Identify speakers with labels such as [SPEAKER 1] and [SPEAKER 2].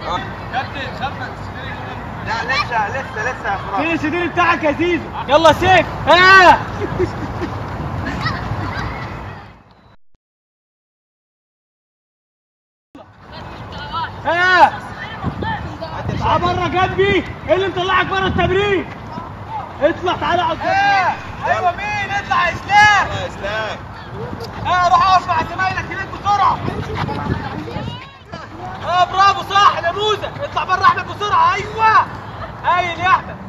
[SPEAKER 1] كابتن خمس
[SPEAKER 2] لا لسه لسه لسه يا فراس
[SPEAKER 1] فين السدير بتاعك يا زيزو يلا سيف ها ها تعال بره جنبي ايه اللي مطلعك بره التمرين اطلع تعالى على الجنب
[SPEAKER 2] ايوه مين اطلع يا اسلام
[SPEAKER 3] يا اسلام
[SPEAKER 2] اه روح اقف مع زمايلك هناك بسرعه اه برافو صح نموذج اطلع بره احمد بسرعه ايوه هايل يا احمد